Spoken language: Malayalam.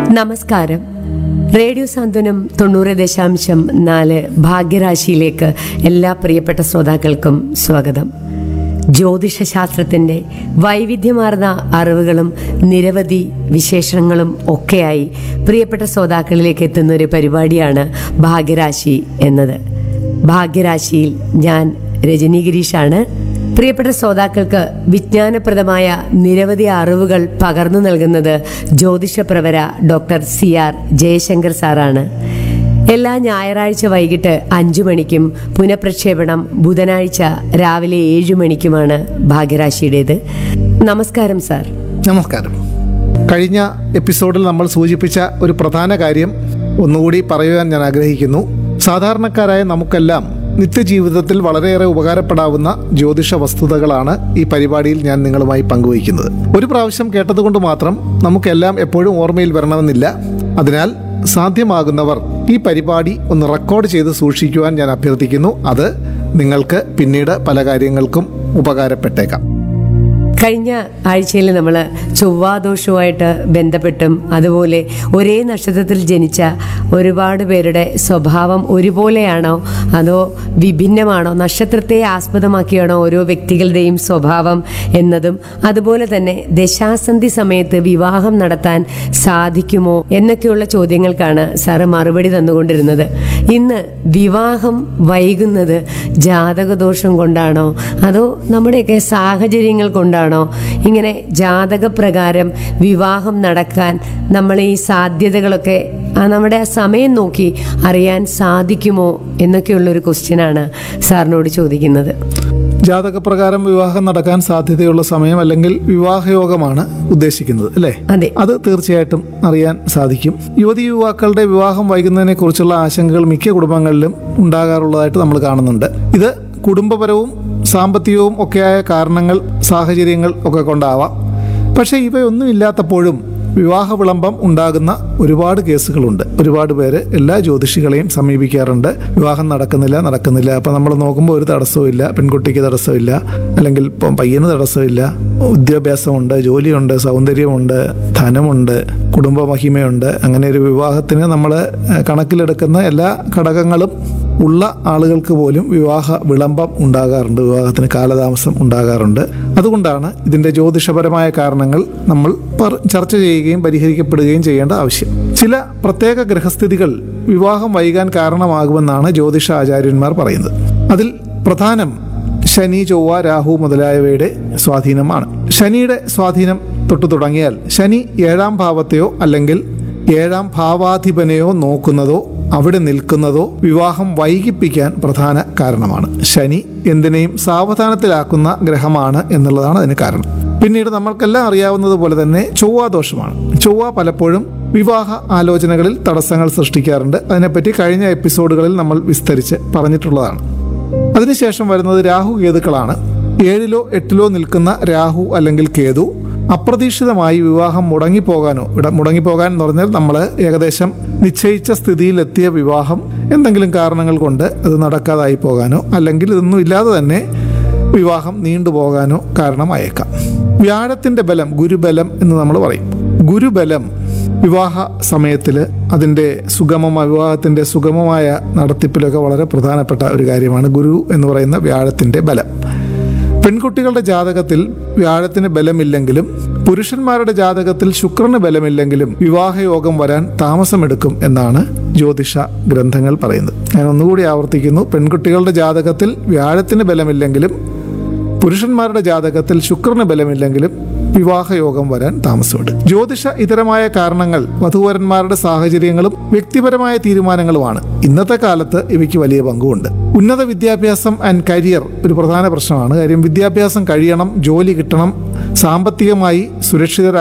നമസ്കാരം റേഡിയോ സാന്ത്വനം തൊണ്ണൂറ് ദശാംശം നാല് ഭാഗ്യരാശിയിലേക്ക് എല്ലാ പ്രിയപ്പെട്ട ശ്രോതാക്കൾക്കും സ്വാഗതം ജ്യോതിഷശാസ്ത്രത്തിന്റെ വൈവിധ്യമാർന്ന അറിവുകളും നിരവധി വിശേഷങ്ങളും ഒക്കെയായി പ്രിയപ്പെട്ട ശ്രോതാക്കളിലേക്ക് എത്തുന്ന ഒരു പരിപാടിയാണ് ഭാഗ്യരാശി എന്നത് ഭാഗ്യരാശിയിൽ ഞാൻ രജനി ഗിരീഷാണ് പ്രിയപ്പെട്ട ശ്രോതാക്കൾക്ക് വിജ്ഞാനപ്രദമായ നിരവധി അറിവുകൾ പകർന്നു നൽകുന്നത് ജ്യോതിഷപ്രവര ഡോക്ടർ സി ആർ ജയശങ്കർ സാറാണ് എല്ലാ ഞായറാഴ്ച വൈകിട്ട് അഞ്ചു മണിക്കും പുനഃപ്രക്ഷേപണം ബുധനാഴ്ച രാവിലെ ഏഴു മണിക്കുമാണ് ഭാഗ്യരാശിയുടേത് നമസ്കാരം സാർ നമസ്കാരം കഴിഞ്ഞ എപ്പിസോഡിൽ നമ്മൾ സൂചിപ്പിച്ച ഒരു പ്രധാന കാര്യം ഒന്നുകൂടി പറയുവാൻ ഞാൻ ആഗ്രഹിക്കുന്നു സാധാരണക്കാരായ നമുക്കെല്ലാം നിത്യജീവിതത്തിൽ വളരെയേറെ ഉപകാരപ്പെടാവുന്ന ജ്യോതിഷ വസ്തുതകളാണ് ഈ പരിപാടിയിൽ ഞാൻ നിങ്ങളുമായി പങ്കുവയ്ക്കുന്നത് ഒരു പ്രാവശ്യം കേട്ടതുകൊണ്ട് മാത്രം നമുക്കെല്ലാം എപ്പോഴും ഓർമ്മയിൽ വരണമെന്നില്ല അതിനാൽ സാധ്യമാകുന്നവർ ഈ പരിപാടി ഒന്ന് റെക്കോർഡ് ചെയ്ത് സൂക്ഷിക്കുവാൻ ഞാൻ അഭ്യർത്ഥിക്കുന്നു അത് നിങ്ങൾക്ക് പിന്നീട് പല കാര്യങ്ങൾക്കും ഉപകാരപ്പെട്ടേക്കാം കഴിഞ്ഞ ആഴ്ചയിൽ നമ്മൾ ചൊവ്വാദോഷവുമായിട്ട് ബന്ധപ്പെട്ടും അതുപോലെ ഒരേ നക്ഷത്രത്തിൽ ജനിച്ച ഒരുപാട് പേരുടെ സ്വഭാവം ഒരുപോലെയാണോ അതോ വിഭിന്നമാണോ നക്ഷത്രത്തെ ആസ്പദമാക്കിയാണോ ഓരോ വ്യക്തികളുടെയും സ്വഭാവം എന്നതും അതുപോലെ തന്നെ ദശാസന്ധി സമയത്ത് വിവാഹം നടത്താൻ സാധിക്കുമോ എന്നൊക്കെയുള്ള ചോദ്യങ്ങൾക്കാണ് സാറ് മറുപടി തന്നുകൊണ്ടിരുന്നത് ഇന്ന് വിവാഹം വൈകുന്നത് ജാതകദോഷം കൊണ്ടാണോ അതോ നമ്മുടെയൊക്കെ സാഹചര്യങ്ങൾ കൊണ്ടാണോ ഇങ്ങനെ ജാതകപ്രകാരം വിവാഹം നടക്കാൻ നമ്മൾ ഈ സാധ്യതകളൊക്കെ ആ നമ്മുടെ ആ സമയം നോക്കി അറിയാൻ സാധിക്കുമോ എന്നൊക്കെയുള്ളൊരു ക്വസ്റ്റ്യനാണ് സാറിനോട് ചോദിക്കുന്നത് ജാതകപ്രകാരം വിവാഹം നടക്കാൻ സാധ്യതയുള്ള സമയം അല്ലെങ്കിൽ വിവാഹയോഗമാണ് ഉദ്ദേശിക്കുന്നത് അല്ലേ അതെ അത് തീർച്ചയായിട്ടും അറിയാൻ സാധിക്കും യുവതി യുവാക്കളുടെ വിവാഹം വൈകുന്നതിനെ കുറിച്ചുള്ള ആശങ്കകൾ മിക്ക കുടുംബങ്ങളിലും ഉണ്ടാകാറുള്ളതായിട്ട് നമ്മൾ കാണുന്നുണ്ട് ഇത് കുടുംബപരവും സാമ്പത്തികവും ഒക്കെയായ കാരണങ്ങൾ സാഹചര്യങ്ങൾ ഒക്കെ കൊണ്ടാവാം പക്ഷേ ഇവയൊന്നും ഇല്ലാത്തപ്പോഴും വിവാഹ വിളംബം ഉണ്ടാകുന്ന ഒരുപാട് കേസുകളുണ്ട് ഒരുപാട് പേര് എല്ലാ ജ്യോതിഷികളെയും സമീപിക്കാറുണ്ട് വിവാഹം നടക്കുന്നില്ല നടക്കുന്നില്ല അപ്പം നമ്മൾ നോക്കുമ്പോൾ ഒരു തടസ്സവും ഇല്ല പെൺകുട്ടിക്ക് തടസ്സമില്ല അല്ലെങ്കിൽ ഇപ്പം പയ്യന് തടസ്സമില്ല വിദ്യാഭ്യാസമുണ്ട് ജോലിയുണ്ട് സൗന്ദര്യമുണ്ട് ധനമുണ്ട് കുടുംബ മഹിമയുണ്ട് അങ്ങനെ ഒരു വിവാഹത്തിന് നമ്മൾ കണക്കിലെടുക്കുന്ന എല്ലാ ഘടകങ്ങളും ഉള്ള ആളുകൾക്ക് പോലും വിവാഹ വിളംബം ഉണ്ടാകാറുണ്ട് വിവാഹത്തിന് കാലതാമസം ഉണ്ടാകാറുണ്ട് അതുകൊണ്ടാണ് ഇതിന്റെ ജ്യോതിഷപരമായ കാരണങ്ങൾ നമ്മൾ പർ- ചർച്ച ചെയ്യുകയും പരിഹരിക്കപ്പെടുകയും ചെയ്യേണ്ട ആവശ്യം ചില പ്രത്യേക ഗ്രഹസ്ഥിതികൾ വിവാഹം വൈകാൻ കാരണമാകുമെന്നാണ് ജ്യോതിഷ ആചാര്യന്മാർ പറയുന്നത് അതിൽ പ്രധാനം ശനി ചൊവ്വ രാഹു മുതലായവയുടെ സ്വാധീനമാണ് ശനിയുടെ സ്വാധീനം തൊട്ടു തുടങ്ങിയാൽ ശനി ഏഴാം ഭാവത്തെയോ അല്ലെങ്കിൽ ഏഴാം ഭാവാധിപനെയോ നോക്കുന്നതോ അവിടെ നിൽക്കുന്നതോ വിവാഹം വൈകിപ്പിക്കാൻ പ്രധാന കാരണമാണ് ശനി എന്തിനേയും സാവധാനത്തിലാക്കുന്ന ഗ്രഹമാണ് എന്നുള്ളതാണ് അതിന് കാരണം പിന്നീട് നമ്മൾക്കെല്ലാം അറിയാവുന്നത് പോലെ തന്നെ ചൊവ്വാദോഷമാണ് ചൊവ്വ പലപ്പോഴും വിവാഹ ആലോചനകളിൽ തടസ്സങ്ങൾ സൃഷ്ടിക്കാറുണ്ട് അതിനെപ്പറ്റി കഴിഞ്ഞ എപ്പിസോഡുകളിൽ നമ്മൾ വിസ്തരിച്ച് പറഞ്ഞിട്ടുള്ളതാണ് അതിനുശേഷം വരുന്നത് രാഹു കേതുക്കളാണ് ഏഴിലോ എട്ടിലോ നിൽക്കുന്ന രാഹു അല്ലെങ്കിൽ കേതു അപ്രതീക്ഷിതമായി വിവാഹം മുടങ്ങിപ്പോകാനോ ഇവിടെ മുടങ്ങിപ്പോകാൻ എന്ന് പറഞ്ഞാൽ നമ്മൾ ഏകദേശം നിശ്ചയിച്ച സ്ഥിതിയിലെത്തിയ വിവാഹം എന്തെങ്കിലും കാരണങ്ങൾ കൊണ്ട് അത് നടക്കാതായി പോകാനോ അല്ലെങ്കിൽ ഇതൊന്നും ഇല്ലാതെ തന്നെ വിവാഹം നീണ്ടുപോകാനോ കാരണമായേക്കാം വ്യാഴത്തിന്റെ ബലം ഗുരുബലം എന്ന് നമ്മൾ പറയും ഗുരുബലം വിവാഹ സമയത്തിൽ അതിൻ്റെ സുഗമമായ വിവാഹത്തിൻ്റെ സുഗമമായ നടത്തിപ്പിലൊക്കെ വളരെ പ്രധാനപ്പെട്ട ഒരു കാര്യമാണ് ഗുരു എന്ന് പറയുന്ന വ്യാഴത്തിൻ്റെ ബലം പെൺകുട്ടികളുടെ ജാതകത്തിൽ വ്യാഴത്തിന് ബലമില്ലെങ്കിലും പുരുഷന്മാരുടെ ജാതകത്തിൽ ശുക്രന് ബലമില്ലെങ്കിലും വിവാഹയോഗം വരാൻ താമസമെടുക്കും എന്നാണ് ജ്യോതിഷ ഗ്രന്ഥങ്ങൾ പറയുന്നത് ഞാൻ ഒന്നുകൂടി ആവർത്തിക്കുന്നു പെൺകുട്ടികളുടെ ജാതകത്തിൽ വ്യാഴത്തിന് ബലമില്ലെങ്കിലും പുരുഷന്മാരുടെ ജാതകത്തിൽ ശുക്രന് ബലമില്ലെങ്കിലും വിവാഹയോഗം വരാൻ താമസമുണ്ട് ജ്യോതിഷ ഇതരമായ കാരണങ്ങൾ വധുവരന്മാരുടെ സാഹചര്യങ്ങളും വ്യക്തിപരമായ തീരുമാനങ്ങളുമാണ് ഇന്നത്തെ കാലത്ത് ഇവയ്ക്ക് വലിയ പങ്കുമുണ്ട് ഉന്നത വിദ്യാഭ്യാസം ആൻഡ് കരിയർ ഒരു പ്രധാന പ്രശ്നമാണ് കാര്യം വിദ്യാഭ്യാസം കഴിയണം ജോലി കിട്ടണം സാമ്പത്തികമായി സുരക്ഷിതരാ